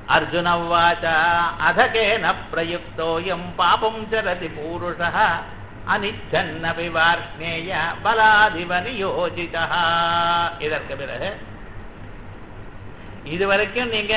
அர்ஜுன உவாச்ச அதகேன பிரயுக்தோயம் பாபம் சரதி பூருஷः அனிச்சன்னபி வார்ஷ்ணேய பலாதிவ நியோஜிதா இதற்கு பிறகு இதுவரைக்கும் நீங்க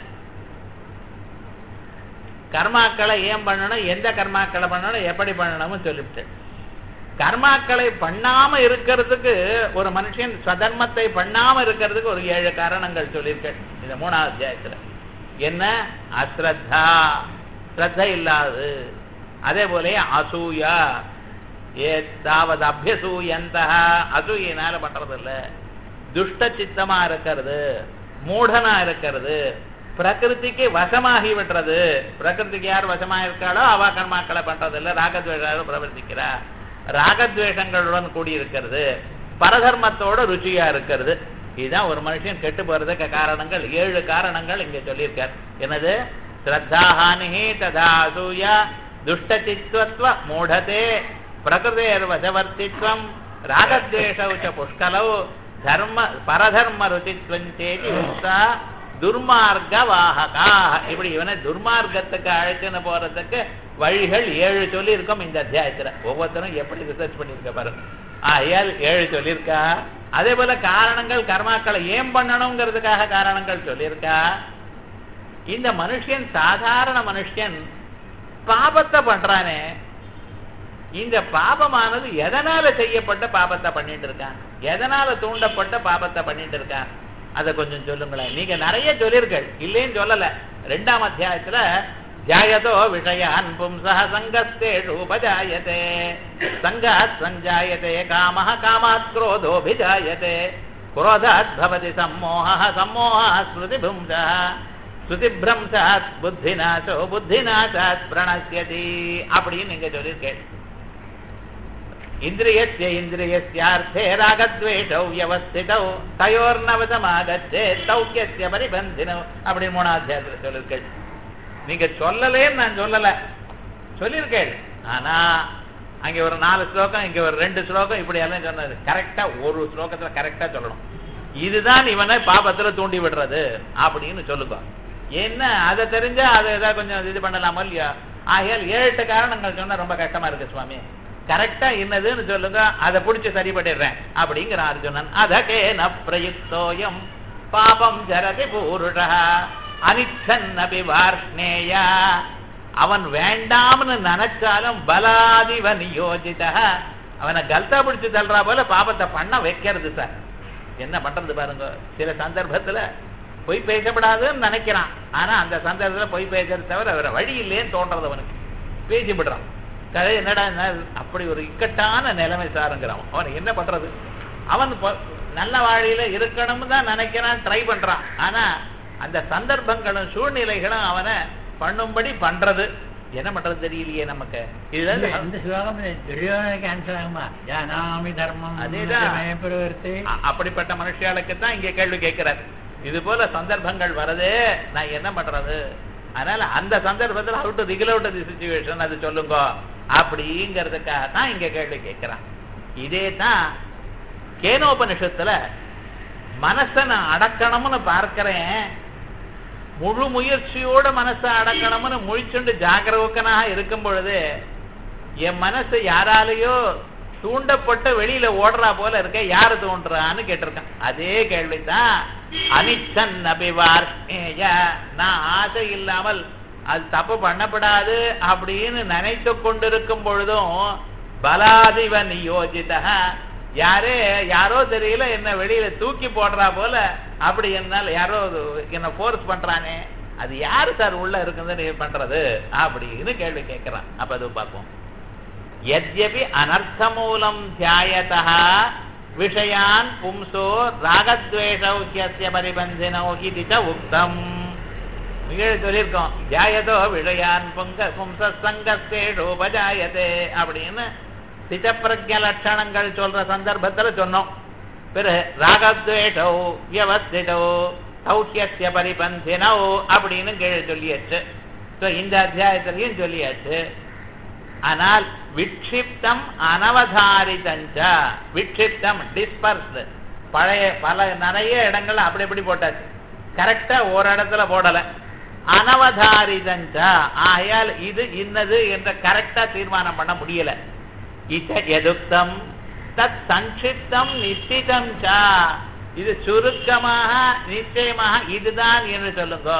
கர்மாக்களை ஏன் பண்ணணும் எந்த கர்மாக்களை பண்ணணும் எப்படி பண்ணணும்னு சொல்லிவிட்டு கர்மாக்களை பண்ணாம இருக்கிறதுக்கு ஒரு மனுஷன் சதர்மத்தை பண்ணாம இருக்கிறதுக்கு ஒரு ஏழு காரணங்கள் சொல்லியிருக்கேன் இந்த மூணாவது அத்தியாயத்துல என்ன அஸ்ரத்தா ஸ்ரத்த இல்லாது அதே போல அசூயா ஏ தாவது அபியசூயந்த அசூயினால பண்றது இல்ல துஷ்ட சித்தமா இருக்கிறது மூடனா இருக்கிறது பிரகிருதிக்கு வசமாகி விட்டுறது பிரகிருதிக்கு யார் வசமா இருக்காளோ அவ கர்மாக்களை பண்றது இல்ல ராகத்வேஷால பிரவர்த்திக்கிறா ராகத்வேஷங்களுடன் கூடி இருக்கிறது பரதர்மத்தோட ருச்சியா இருக்கிறது இதுதான் ஒரு மனுஷன் கெட்டு போறதுக்கு காரணங்கள் ஏழு காரணங்கள் இங்க சொல்லியிருக்கார் என்னது ஸ்ரத்தாஹானி ததா அசூயா துஷ்டச்சித்வத்வ மூடதே பிரகிருதேர்வசவர்த்தித்வம் ராகத்வேஷௌ ச புஷ்கலௌ தர்ம பரதர்ம ருச்சித்வஞ்சேதி உக்தா துர்மார்க்க வாககாக இப்படி இவனை துர்மார்க்கத்துக்கு அழைச்சுன்னு போறதுக்கு வழிகள் ஏழு சொல்லி இருக்கோம் இந்த அத்தியாயத்துல ஒவ்வொருத்தரும் எப்படி ரிசர்ச் பண்ணிருக்க பாருங்க ஆகையால் ஏழு சொல்லியிருக்கா அதே போல காரணங்கள் கர்மாக்களை ஏன் பண்ணணுங்கிறதுக்காக காரணங்கள் சொல்லியிருக்கா இந்த மனுஷன் சாதாரண மனுஷன் பாபத்தை பண்றானே இந்த பாபமானது எதனால செய்யப்பட்ட பாபத்தை பண்ணிட்டு இருக்கான் எதனால தூண்டப்பட்ட பாபத்தை பண்ணிட்டு இருக்கான் அதை கொஞ்சம் சொல்லுங்களேன் நீங்க நிறைய சொல்லிருக்கள் இல்லைன்னு சொல்லல ரெண்டாம் அத்தியாயத்துல ஜாயதோ விஷயான் பும்சः சங்கஸ்தேஷு உபஜாயதே சங்காத் சஞ்சாயதே காமः காமாத் क्रोधोऽभिजायते क्रोधात् भवति सम्मोहः सम्मोहः स्मृतिभुंसः ஸ்ருதிபிரம்சாத் புத்திநாசோ புத்திநாசாத் பிரணசியதி அப்படின்னு நீங்க சொல்லியிருக்கேன் இந்திரியஸ்ய இந்திரியஸ்யார்த்தே ராகத்வேஷௌ வியவஸ்திதௌ தயோர்னவசமாகச்சே தௌக்கியஸ்ய பரிபந்தினோ அப்படி மூணாவது அத்தியாயத்தில் சொல்லியிருக்கேன் நீங்க சொல்லலேன்னு நான் சொல்லல சொல்லியிருக்கேன் ஆனா அங்க ஒரு நாலு ஸ்லோகம் இங்க ஒரு ரெண்டு ஸ்லோகம் இப்படி எல்லாம் சொன்னது கரெக்டா ஒரு ஸ்லோகத்துல கரெக்டா சொல்லணும் இதுதான் இவனை பாபத்துல தூண்டி விடுறது அப்படின்னு சொல்லுங்க என்ன அதை தெரிஞ்சா அதை ஏதாவது கொஞ்சம் இது பண்ணலாமோ இல்லையா ஆகையால் ஏழு எட்டு காரணங்கள் சொன்னா ரொம்ப கஷ்டமா இருக்கு சுவாமி கரெக்டா என்னதுன்னு சொல்லுங்க அதை புடிச்சு சரி பண்ணிடுறேன் அப்படிங்கிற அர்ஜுனன் அதகேன பிரயுக்தோயம் பாபம் ஜரதி பூருஷா அனிச்சன்னபி வார்ஷ்ணேயா அவன் வேண்டாம்னு நினைச்சாலும் பலாதிவ நியோஜித அவனை கல்தா பிடிச்சு தள்ளுறா போல பாபத்தை பண்ண வைக்கிறது சார் என்ன பண்றது பாருங்க சில சந்தர்ப்பத்துல பொய் பேசப்படாதுன்னு நினைக்கிறான் ஆனா அந்த சந்தர்ப்பத்துல பொய் பேசுறது தவிர வேற வழி இல்லையேன்னு தோன்றது அவனுக்கு பேசி விடுறான் கதை என்னடா அப்படி ஒரு இக்கட்டான நிலைமை சாருங்கிறான் அவன் என்ன பண்றது அவன் நல்ல வாழியில இருக்கணும்னு தான் நினைக்கிறான் ட்ரை பண்றான் ஆனா அந்த சந்தர்ப்பங்களும் சூழ்நிலைகளும் அவனை பண்ணும்படி பண்றது என்ன பண்றது தெரியலையே நமக்கு இதுதான் இந்த ஸ்லோகம் துரியோதனுக்கு ஆன்சர் ஆகுமா ஜானாமி தர்மம் அதேதான். பிரவர்த்தி அ- அப்படிப்பட்ட மனுஷியாளுக்கு தான் இங்க கேள்வி கேட்கிறார் இது போல சந்தர்ப்பங்கள் வருது நான் என்ன பண்றது அதனால அந்த சந்தர்ப்பத்துல அவுட் ரிகுல் அவுட் தி சுச்சுவேஷன் அது சொல்லுங்க அப்படிங்கிறதுக்காக தான் இங்க கேள்வி கேட்கிறான் இதே தான் கேனோபனிஷத்துல மனசை நான் அடக்கணும்னு பார்க்கிறேன் முழு முயற்சியோட மனசை அடக்கணும்னு முழிச்சுண்டு ஜாகிரவக்கனாக இருக்கும் பொழுது என் மனசு யாராலேயோ தூண்டப்பட்டு வெளியில ஓடுறா போல இருக்க யாரு தூண்டுறான்னு கேட்டிருக்கான் அதே கேள்விதான் அனிச்சன் அபிவார்ஷ்ணேய நான் ஆசை இல்லாமல் அது தப்பு பண்ணப்படாது அப்படின்னு நினைத்து கொண்டிருக்கும் பொழுதும் பலாதிவ நியோஜித யாரே யாரோ தெரியல என்ன வெளியில தூக்கி போடுறா போல அப்படி என்னால யாரோ என்ன ஃபோர்ஸ் பண்றானே அது யாரு சார் உள்ள இருக்குன்னு பண்றது அப்படின்னு கேள்வி கேட்கிறான் அப்ப அது பார்ப்போம் यद्यपि अनर्थमूलं ध्यायतः विषयान् पुंसो रागद्वेषौख्यस्य परिबन्धिनौ इति च उक्तम् மிக சொல்லியிருக்கோம் ஜாயதோ விஷயான் புங்க பும்ச சங்கஸ்தேஷு உபஜாயதே அப்படின்னு சிதப்பிரஜ லட்சணங்கள் சொல்ற சந்தர்ப்பத்துல சொன்னோம் பிறகு ராகத்வேஷோ வியவஸ்திதோ சௌக்கியசிய பரிபந்தினோ அப்படின்னு கீழே சொல்லியாச்சு So, இந்த அத்தியாயத்திலையும் சொல்லியாச்சு ஆனால் விக்ஷிப்தம் அனவதாரிதஞ்ச விக்ஷிப்தம் டிஸ்பர்ஸ்டு பழைய பல நிறைய இடங்கள்ல அப்படி இப்படி போட்டாச்சு கரெக்டா ஒரு இடத்துல போடல அனவதாரிதஞ்ச ஆகையால் இது இன்னது என்ற கரெக்டா தீர்மானம் பண்ண முடியல இத எதுக்தம் தத் சங்கிப்தம் நிச்சிதம் ச இது சுருக்கமாக நிச்சயமாக இதுதான் என்று சொல்லுங்க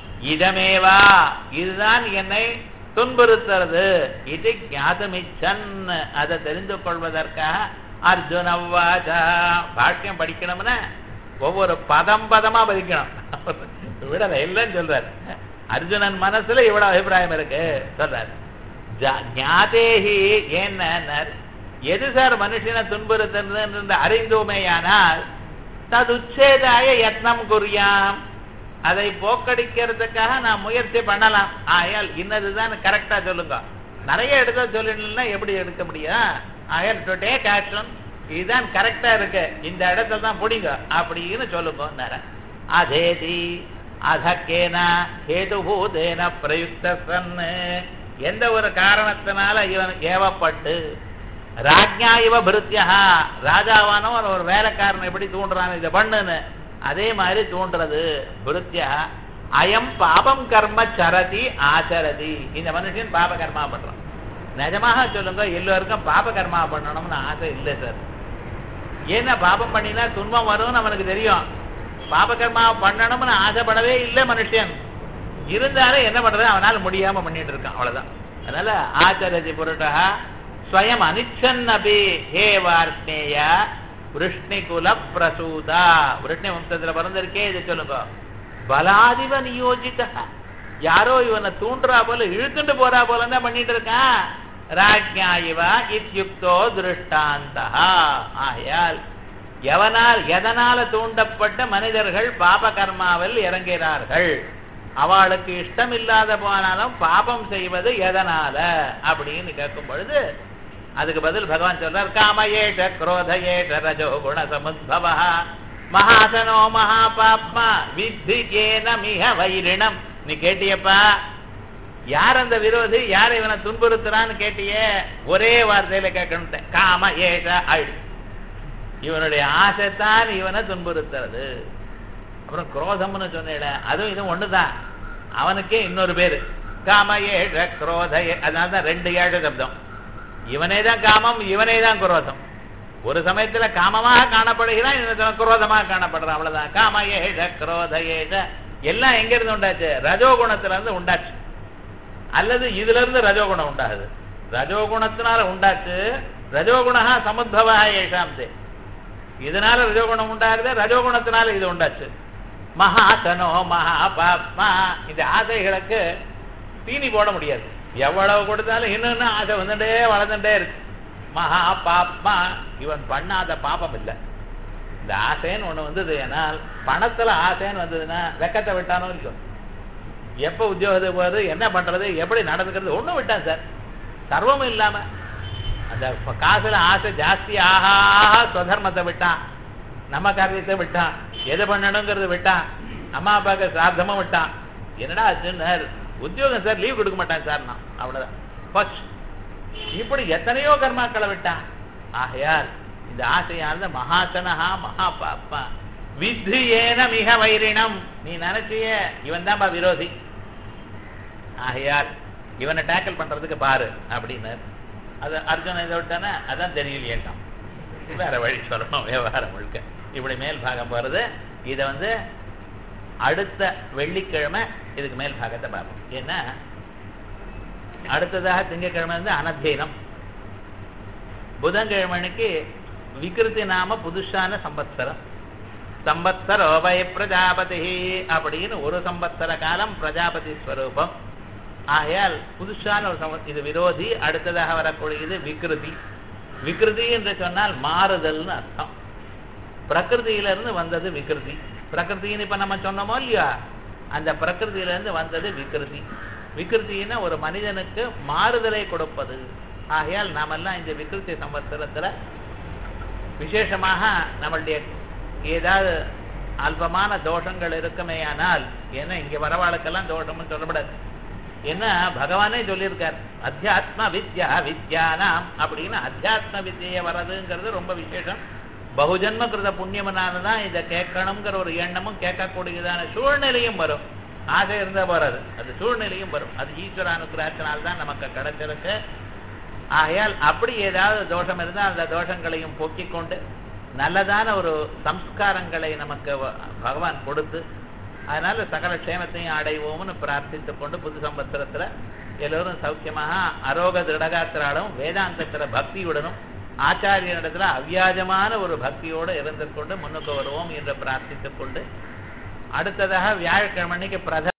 இதமேவா இதுதான் என்னை துன்புறுத்துறது இது ஞாதமிச்சன் அதை தெரிந்து கொள்வதற்காக அர்ஜுனவாஜா பாஷ்யம் படிக்கணும்னா ஒவ்வொரு பதம் பதமா பதிக்கணும் விடல இல்லைன்னு சொல்றாரு அர்ஜுனன் மனசுல இவ்வளவு அபிப்பிராயம் இருக்கு சொல்றாரு ஜா- ஞாதேஹி என்ன எது சார் மனுஷனை துன்புறுத்துறது என்று அறிந்தோமேயானால் தது உச்சேதாய யத்னம் குறியாம் அதை போக்கடிக்கிறதுக்காக நான் முயற்சி பண்ணலாம் ஆயால் இன்னதுதான் கரெக்டா சொல்லுங்க நிறைய எடுக்க சொல்லணும்னா எப்படி எடுக்க முடியும் ஆயால் டு டேக் ஆக்ஷன் இதுதான் கரெக்டா இருக்கு இந்த இடத்துல தான் பிடிங்க அப்படின்னு சொல்லுங்க அதேதி அதக்கேன ஹேதுபூதேன பிரயுக்த சன்னு எந்த ஒரு காரணத்தினால இவன் ஏவப்பட்டு ராஜ்யா இவ பிருத்தியா ராஜாவானவன் ஒரு வேலைக்காரன் எப்படி தூண்டுறான் இதை பண்ணுன்னு அதே மாதிரி தூண்டுறது பிருத்தியா அயம் பாபம் கர்ம சரதி ஆச்சரதி இந்த மனுஷன் பாப கர்மா பண்றான் நிஜமாக சொல்லுங்க எல்லோருக்கும் பாப கர்மா பண்ணணும்னு ஆசை இல்லை சார் ஏன்னா பாபம் பண்ணினா துன்பம் வரும்னு அவனுக்கு தெரியும் பாப கர்மா பண்ணணும்னு ஆசைப்படவே இல்லை மனுஷன் இருந்தாலும் என்ன பண்றது அவனால முடியாம பண்ணிட்டு இருக்கான் அவ்வளவுதான் அதனால ஆச்சரதி புருஷா ஸ்வயம் அனிச்சன்னபி ஹே வார்ஷ்ணேய விருஷ்ணிகுல பிரசூதா விருஷ்ணி வம்சத்துல பிறந்திருக்கே இது சொல்லுங்க பலாதிவ நியோஜித யாரோ இவனை தூண்டுறா போல இழுத்துட்டு போறா போல தான் பண்ணிட்டு இருக்கான் ராஜ்யா இவ இத்யுக்தோ திருஷ்டாந்தா ஆகையால் எவனால் எதனால தூண்டப்பட்ட மனிதர்கள் பாப கர்மாவில் இறங்கிறார்கள் அவளுக்கு இஷ்டம் இல்லாத போனாலும் பாபம் செய்வது எதனால அப்படின்னு கேட்கும் பொழுது அதுக்கு பதில் பகவான் சொல்றார் காமயேஷ குரோதயேஷ ரஜோ குண சமுத்பவ மகாசனோ மகாபாப்மா வித்தி ஏன மிக வைரிணம் நீ கேட்டியப்பா யார் அந்த விரோதி யார் இவனை துன்புறுத்துறான்னு கேட்டியே ஒரே வார்த்தையில கேட்கணும் காம ஏஷ ஆயிடு இவனுடைய ஆசைத்தான் இவனை துன்புறுத்துறது அப்புறம் குரோதம்னு சொன்னேன் அதுவும் இதுவும் ஒண்ணுதான் அவனுக்கே இன்னொரு பேரு காம ஏழ குரோத ஏ- அதனாலதான் ரெண்டு ஏழு சப்தம் இவனே தான் காமம் இவனே தான் குரோதம் ஒரு சமயத்துல காமமாக காணப்படுகிறான் இன்னொரு சமயம் குரோதமாக காணப்படுறான் அவ்வளவுதான் காம ஏழ குரோத ஏழ எல்லாம் எங்க இருந்து உண்டாச்சு ரஜோகுணத்துல இருந்து உண்டாச்சு அல்லது இதுல இருந்து ரஜோகுணம் உண்டாகுது ரஜோகுணத்தினால உண்டாச்சு ரஜோகுணா சமுத்பவா ஏஷாம் தே இதனால ரஜோகுணம் உண்டாகுது ரஜோகுணத்தினால இது உண்டாச்சு மகாசனோ மகாபாப்மா இந்த ஆசைகளுக்கு தீனி போட முடியாது எவ்வளவு கொடுத்தாலும் இன்னும் இன்னும் ஆசை வந்துட்டே வளர்ந்துட்டே இருக்கு மகா பாப்மா இவன் பண்ணாத பாபம் இல்லை இந்த ஆசைன்னு ஒண்ணு வந்தது ஏனால் பணத்துல ஆசைன்னு வந்ததுன்னா வெக்கத்தை விட்டானோ இல்லையோ எப்ப உத்தியோகத்துக்கு போறது என்ன பண்றது எப்படி நடந்துக்கிறது ஒண்ணும் விட்டான் சார் சர்வமும் இல்லாம அந்த ப- காசுல ஆசை ஜாஸ்தி ஆஹா ஆஹா ஸ்வதர்மத்தை விட்டான் நம்ம காரியத்தை விட்டான் எது பண்ணணுங்கிறது விட்டான் அம்மா அப்பாவுக்கு சார்த்தமும் விட்டான் என்னடா ஆச்சுன்னார் உத்தியோகம் சார் லீவ் கொடுக்க மாட்டான் சார் நான் அவ்வளவுதான் ஃபர்ஸ்ட் இப்படி எத்தனையோ கர்மாக்களை விட்டான் ஆகையால் இந்த ஆசையானது மகாசனஹா மகா பாப்பா வித்து ஏன மிக வைரிணம் நீ நினைச்சிய இவன் தான்பா விரோதி ஆகையால் இவனை டேக்கிள் பண்றதுக்கு பாரு அப்படின்னு அது அர்ஜுனன் இதை விட்டானே அதான் தெரியலையேட்டான் வேற வழி சொல்லணும் விவகாரம் முழுக்க இப்படி மேல் பாகம் போறது இதை வந்து அடுத்த வெள்ளிக்கிழமை இதுக்கு மேல் பாகத்தை பார்ப்போம் ஏன்னா அடுத்ததாக திங்கக்கிழமை வந்து அனத்தியனம் புதன்கிழமைக்கு விகிருதி நாம புதுசான சம்பத்சரம் சம்பத்சரோபய பிரஜாபதி அப்படின்னு ஒரு சம்பத்சர காலம் பிரஜாபதி ஸ்வரூபம் ஆகையால் புதுசான ஒரு சம்ப இது விரோதி அடுத்ததாக வரக்கூடியது விகிருதி விகிருதி என்று சொன்னால் மாறுதல்னு அர்த்தம் பிரகிருதியிலிருந்து வந்தது விகிருதி பிரகிருதின்னு இப்ப நம்ம சொன்னோமோ இல்லையா அந்த பிரகிருதியிலிருந்து வந்தது விகிருதி விகிருத்தின்னா ஒரு மனிதனுக்கு மாறுதலை கொடுப்பது ஆகையால் நாமெல்லாம் இந்த விகிருதி சம்பத்சரத்துல விசேஷமாக நம்மளுடைய ஏதாவது அல்பமான தோஷங்கள் இருக்குமேயானால் ஏன்னா இங்க வரவாளுக்கெல்லாம் தோஷம்னு சொல்லப்படாது என்ன பகவானே சொல்லியிருக்கார் அத்தியாத்ம வித்யா வித்யானாம் அப்படின்னு அத்தியாத்ம வித்தியை வர்றதுங்கிறது ரொம்ப விசேஷம் பகுஜன்ம கிருத புண்ணியமனால தான் இதை கேட்கணுங்கிற ஒரு எண்ணமும் கேட்கக்கூடியதான சூழ்நிலையும் வரும் ஆசை இருந்தா போறாது அது சூழ்நிலையும் வரும் அது ஈஸ்வர அனுகிரகத்தினால் தான் நமக்கு கிடைச்சிருக்கு ஆகையால் அப்படி ஏதாவது தோஷம் இருந்தால் அந்த தோஷங்களையும் போக்கிக் கொண்டு நல்லதான ஒரு சம்ஸ்காரங்களை நமக்கு வ- பகவான் கொடுத்து அதனால சகல க்ஷேமத்தையும் அடைவோம்னு பிரார்த்தித்துக் கொண்டு புது சம்பத்திரத்துல எல்லோரும் சௌக்கியமாக அரோக திருடகாத்திராலும் வேதாந்தத்துல பக்தியுடனும் ஆச்சாரியனிடத்துல அவ்வியாஜமான ஒரு பக்தியோடு இருந்து கொண்டு முன்னுக்கு வருவோம் என்று பிரார்த்தித்துக் கொண்டு அடுத்ததாக வியாழக்கிழமை அன்னைக்கு பிரத